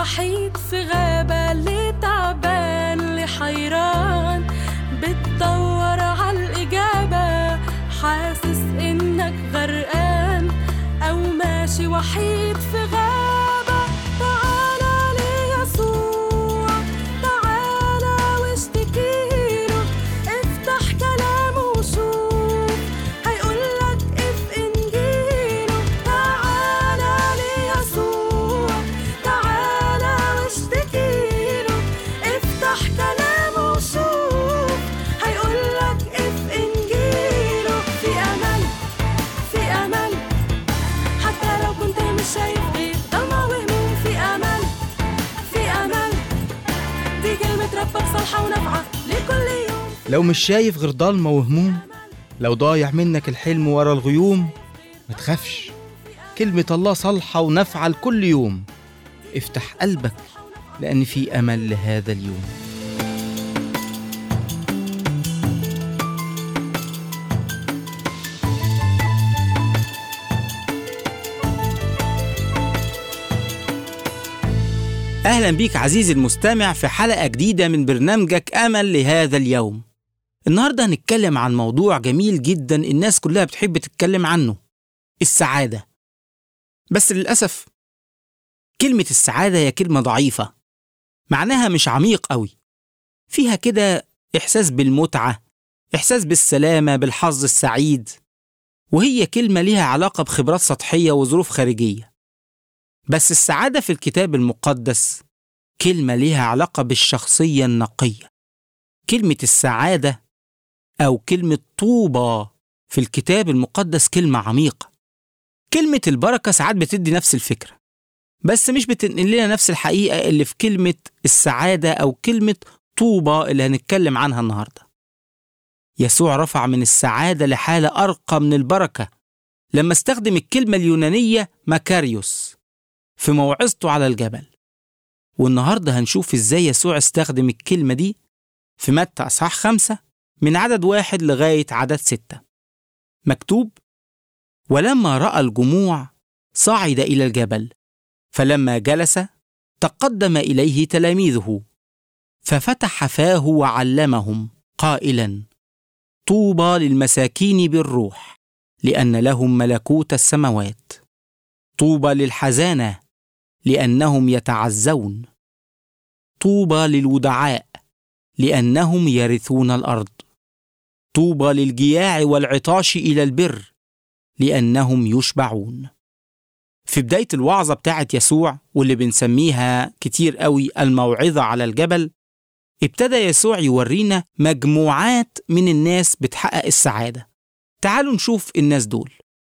وحيد في غابة اللي تعبان اللي حيران بتدور عالإجابة حاسس إنك غرقان أو ماشي وحيد في غابة تعالى ليسوع تعالى واشتكيله افتح كلامه وشوف هيقولك اف انجيله تعالى ليسوع تعالى واشتكيله افتح كلامه وشوف هيقولك اف انجيله في امل في امل حتى لو كنت مش شايف غير ضلمة وهموم في امل في امل دي كلمة ربك صالحة ونافعة لكل يوم لو مش شايف غير ضلمة وهموم لو ضايع منك الحلم ورا الغيوم ما تخافش كلمة الله صالحة ونافعة لكل يوم افتح قلبك لأن في أمل لهذا اليوم أهلا بيك عزيزي المستمع في حلقة جديدة من برنامجك أمل لهذا اليوم النهاردة هنتكلم عن موضوع جميل جدا الناس كلها بتحب تتكلم عنه السعادة بس للأسف كلمة السعادة هي كلمة ضعيفة معناها مش عميق قوي فيها كده إحساس بالمتعة إحساس بالسلامة بالحظ السعيد وهي كلمة ليها علاقة بخبرات سطحية وظروف خارجية بس السعادة في الكتاب المقدس كلمة ليها علاقة بالشخصية النقية كلمة السعادة أو كلمة طوبى في الكتاب المقدس كلمة عميقة كلمة البركة ساعات بتدي نفس الفكرة بس مش بتنقل لنا نفس الحقيقة اللي في كلمة السعادة أو كلمة طوبى اللي هنتكلم عنها النهاردة يسوع رفع من السعادة لحالة أرقى من البركة لما استخدم الكلمة اليونانية ماكاريوس في موعظته على الجبل والنهاردة هنشوف إزاي يسوع استخدم الكلمة دي في متى أصحاح خمسة من عدد واحد لغاية عدد ستة مكتوب ولما رأى الجموع صعد إلى الجبل فلما جلس تقدم إليه تلاميذه ففتح فاه وعلمهم قائلا طوبى للمساكين بالروح لأن لهم ملكوت السماوات طوبى للحزانة لأنهم يتعزون طوبى للودعاء لأنهم يرثون الأرض طوبى للجياع والعطاش إلى البر لأنهم يشبعون في بداية الوعظة بتاعت يسوع واللي بنسميها كتير قوي الموعظة على الجبل ابتدى يسوع يورينا مجموعات من الناس بتحقق السعادة تعالوا نشوف الناس دول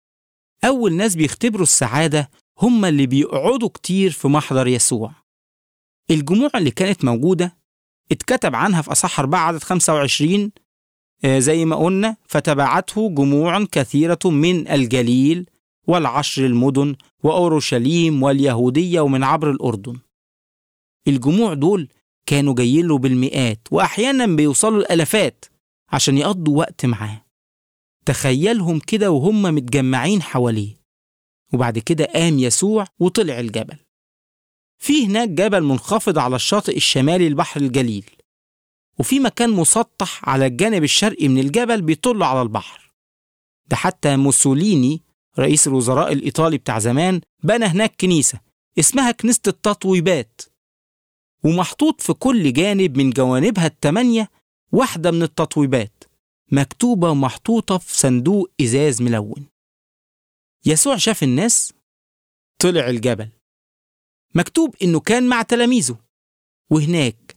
أول ناس بيختبروا السعادة هم اللي بيقعدوا كتير في محضر يسوع الجموع اللي كانت موجودة اتكتب عنها في أصح 4 عدد 25 آه زي ما قلنا فتبعته جموع كثيرة من الجليل والعشر المدن وأورشليم واليهودية ومن عبر الأردن الجموع دول كانوا جايين له بالمئات وأحيانا بيوصلوا الألفات عشان يقضوا وقت معاه تخيلهم كده وهم متجمعين حواليه وبعد كده قام يسوع وطلع الجبل في هناك جبل منخفض على الشاطئ الشمالي لبحر الجليل وفي مكان مسطح على الجانب الشرقي من الجبل بيطل على البحر ده حتى موسوليني رئيس الوزراء الإيطالي بتاع زمان بنى هناك كنيسة اسمها كنيسة التطويبات ومحطوط في كل جانب من جوانبها التمانية واحدة من التطويبات مكتوبة ومحطوطة في صندوق إزاز ملون يسوع شاف الناس طلع الجبل مكتوب إنه كان مع تلاميذه وهناك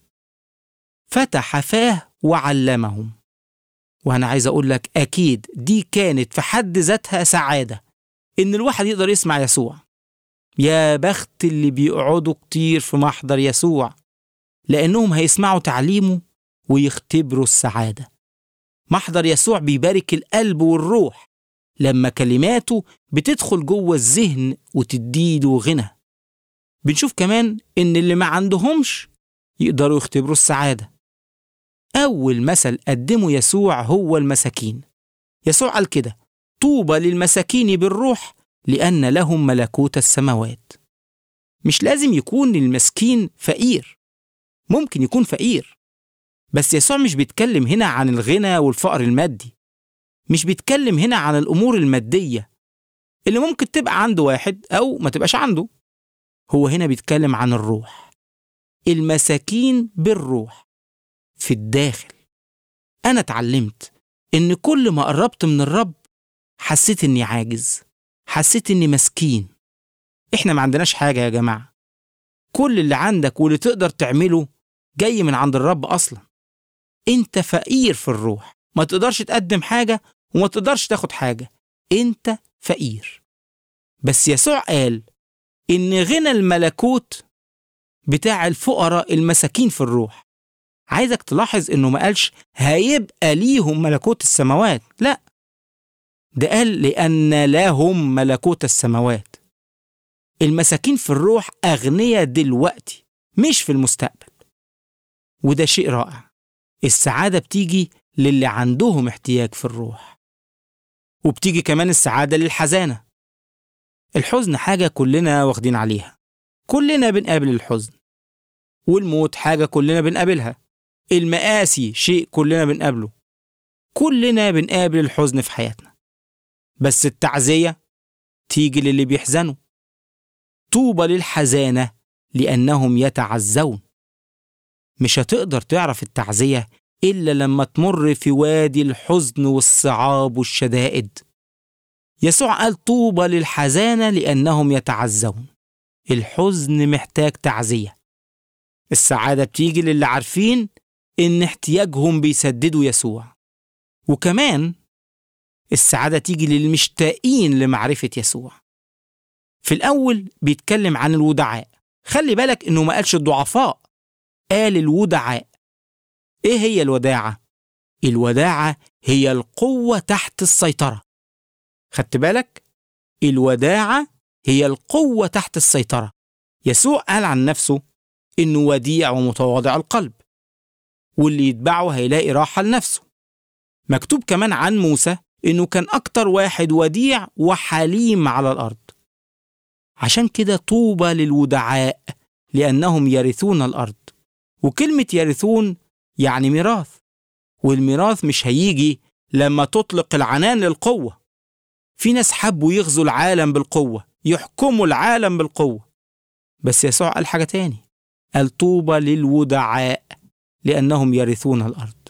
فتح فاه وعلمهم وأنا عايز أقول لك أكيد دي كانت في حد ذاتها سعادة إن الواحد يقدر يسمع يسوع يا بخت اللي بيقعدوا كتير في محضر يسوع لأنهم هيسمعوا تعليمه ويختبروا السعادة محضر يسوع بيبارك القلب والروح لما كلماته بتدخل جوه الذهن وتديله غنى بنشوف كمان إن اللي ما عندهمش يقدروا يختبروا السعادة أول مثل قدمه يسوع هو المساكين يسوع قال كده طوبى للمساكين بالروح لأن لهم ملكوت السماوات مش لازم يكون المسكين فقير ممكن يكون فقير بس يسوع مش بيتكلم هنا عن الغنى والفقر المادي مش بيتكلم هنا عن الأمور المادية اللي ممكن تبقى عند واحد أو ما تبقاش عنده هو هنا بيتكلم عن الروح المساكين بالروح في الداخل أنا اتعلمت إن كل ما قربت من الرب حسيت إني عاجز حسيت إني مسكين إحنا ما عندناش حاجة يا جماعة كل اللي عندك واللي تقدر تعمله جاي من عند الرب أصلا أنت فقير في الروح ما تقدرش تقدم حاجة وما تقدرش تاخد حاجة أنت فقير بس يسوع قال إن غنى الملكوت بتاع الفقراء المساكين في الروح عايزك تلاحظ إنه ما قالش هيبقى ليهم ملكوت السماوات لا ده قال لأن لهم ملكوت السماوات المساكين في الروح أغنياء دلوقتي مش في المستقبل وده شيء رائع السعادة بتيجي للي عندهم احتياج في الروح وبتيجي كمان السعادة للحزانة الحزن حاجة كلنا واخدين عليها كلنا بنقابل الحزن والموت حاجة كلنا بنقابلها المآسي شيء كلنا بنقابله كلنا بنقابل الحزن في حياتنا بس التعزية تيجي للي بيحزنوا طوبى للحزانة لأنهم يتعزون مش هتقدر تعرف التعزية إلا لما تمر في وادي الحزن والصعاب والشدائد يسوع قال طوبى للحزانة لأنهم يتعزون الحزن محتاج تعزية السعادة بتيجي للي عارفين إن احتياجهم بيسددوا يسوع وكمان السعادة تيجي للمشتاقين لمعرفة يسوع في الأول بيتكلم عن الودعاء خلي بالك إنه ما قالش الضعفاء قال الودعاء إيه هي الوداعة؟ الوداعة هي القوة تحت السيطرة خدت بالك؟ الوداعة هي القوة تحت السيطرة يسوع قال عن نفسه إنه وديع ومتواضع القلب واللي يتبعه هيلاقي راحة لنفسه مكتوب كمان عن موسى إنه كان أكتر واحد وديع وحليم على الأرض عشان كده طوبى للودعاء لأنهم يرثون الأرض وكلمة يرثون يعني ميراث والميراث مش هيجي لما تطلق العنان للقوة في ناس حبوا يغزوا العالم بالقوة يحكموا العالم بالقوة بس يسوع قال حاجة تاني قال طوبى للودعاء لأنهم يرثون الأرض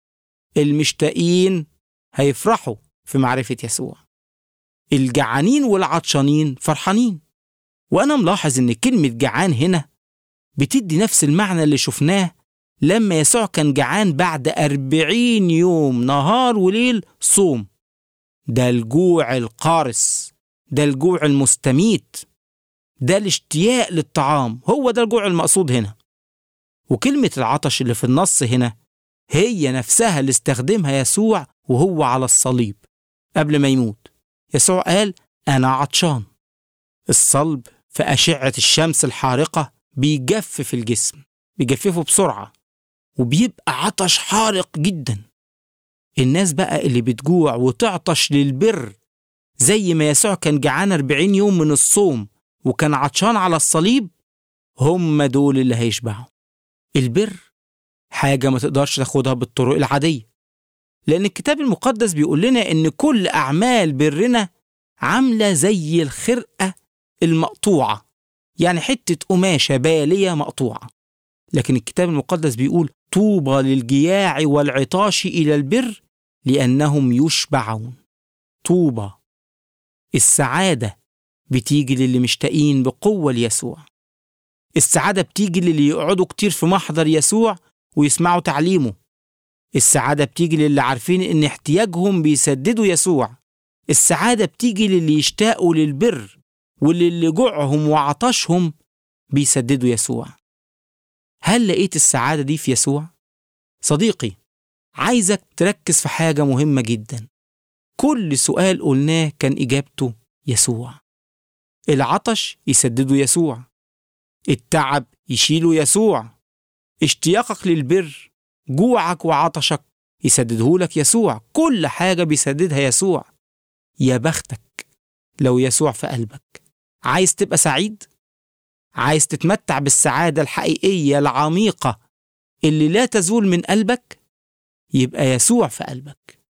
المشتاقين هيفرحوا في معرفة يسوع الجعانين والعطشانين فرحانين وأنا ملاحظ إن كلمة جعان هنا بتدي نفس المعنى اللي شفناه لما يسوع كان جعان بعد أربعين يوم نهار وليل صوم ده الجوع القارس ده الجوع المستميت ده الاشتياق للطعام هو ده الجوع المقصود هنا وكلمة العطش اللي في النص هنا هي نفسها اللي استخدمها يسوع وهو على الصليب قبل ما يموت يسوع قال أنا عطشان الصلب في أشعة الشمس الحارقة بيجفف الجسم بيجففه بسرعة وبيبقى عطش حارق جدا الناس بقى اللي بتجوع وتعطش للبر زي ما يسوع كان جعان 40 يوم من الصوم وكان عطشان على الصليب هم دول اللي هيشبعوا البر حاجة ما تقدرش تاخدها بالطرق العادية لأن الكتاب المقدس بيقول لنا إن كل أعمال برنا عاملة زي الخرقة المقطوعة يعني حتة قماشة بالية مقطوعة لكن الكتاب المقدس بيقول طوبى للجياع والعطاش إلى البر لأنهم يشبعون طوبى السعادة بتيجي للي مشتاقين بقوة ليسوع السعادة بتيجي للي يقعدوا كتير في محضر يسوع ويسمعوا تعليمه السعادة بتيجي للي عارفين إن احتياجهم بيسددوا يسوع السعادة بتيجي للي يشتاقوا للبر واللي جوعهم وعطشهم بيسددوا يسوع هل لقيت السعادة دي في يسوع؟ صديقي عايزك تركز في حاجة مهمة جدا كل سؤال قلناه كان إجابته يسوع العطش يسدده يسوع التعب يشيله يسوع اشتياقك للبر جوعك وعطشك يسددهولك يسوع كل حاجة بيسددها يسوع يا بختك لو يسوع في قلبك عايز تبقى سعيد عايز تتمتع بالسعادة الحقيقية العميقة اللي لا تزول من قلبك يبقى يسوع في قلبك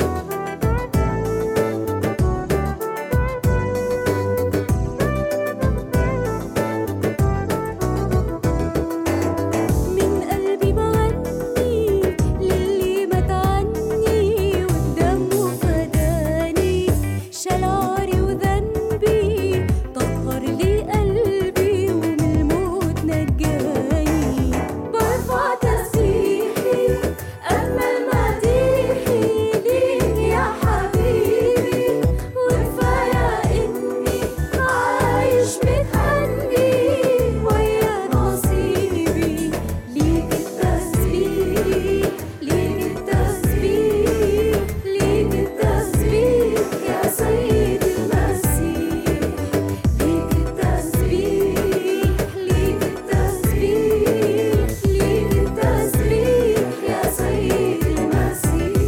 من قلبي بغني للي مات عني ودمه فداني شال عاري وذنبي طهر لي قلبي ومن الموت نجاني برفع تسبيحي أجمل مديحي ليك يا حبيبي وكفاية إني عايش متهني ويا نصيبي ليك التسبيح ليك التسبيح ليك التسبيح يا سيد المسيح ليك التسبيح ليك التسبيح ليك التسبيح يا سيد المسيح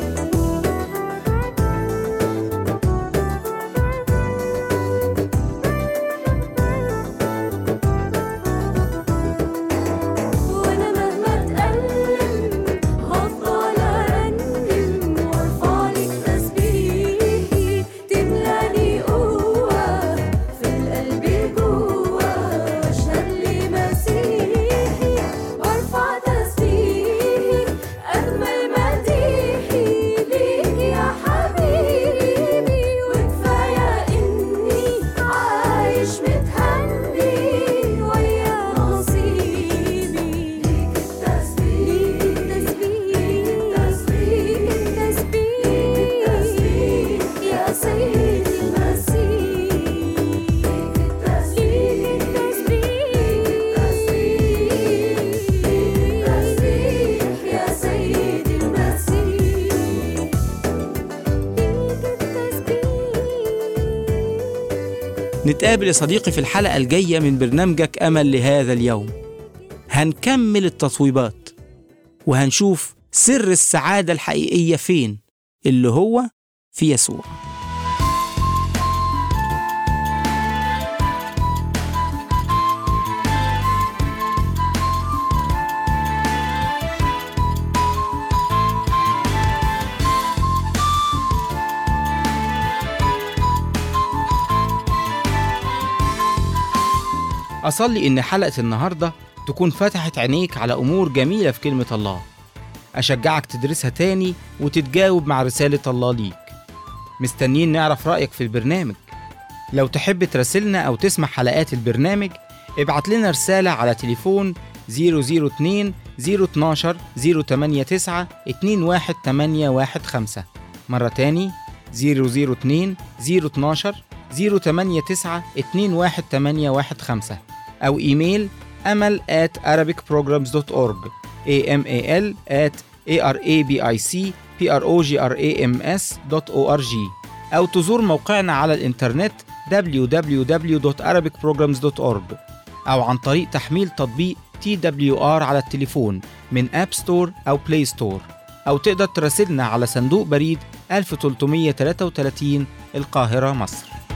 وانا مهما اتألم هفضل ارنم وارفع لك تسبيحي تملاني قوة في القلب جوا واشهد لي مسيحي وارفع تسبيحي اجمل مديحي ليك يا حبيبي وكفاية اني عايش متهني ويا نصيبي ليك التسبيح ليك التسبيح التسبيح يا سيدي المسيح ليك التسبيح التسبيح يا سيدي المسيح نتقابل يا صديقي في الحلقة الجاية من برنامجك أمل لهذا اليوم هنكمل التطويبات وهنشوف سر السعادة الحقيقية فين اللي هو في يسوع أصلي إن حلقة النهاردة تكون فتحت عينيك على أمور جميلة في كلمة الله أشجعك تدرسها تاني وتتجاوب مع رسالة الله ليك مستنيين نعرف رأيك في البرنامج لو تحب تراسلنا أو تسمع حلقات البرنامج ابعت لنا رسالة على تليفون 002 012 089 21815 مرة تاني 002 012 089 21815 أو إيميل أمل at arabicprograms.org amal at arabicprograms.org أو تزور موقعنا على الإنترنت www.arabicprograms.org أو عن طريق تحميل تطبيق TWR على التليفون من أب ستور أو بلاي ستور أو تقدر تراسلنا على صندوق بريد 1333 القاهرة مصر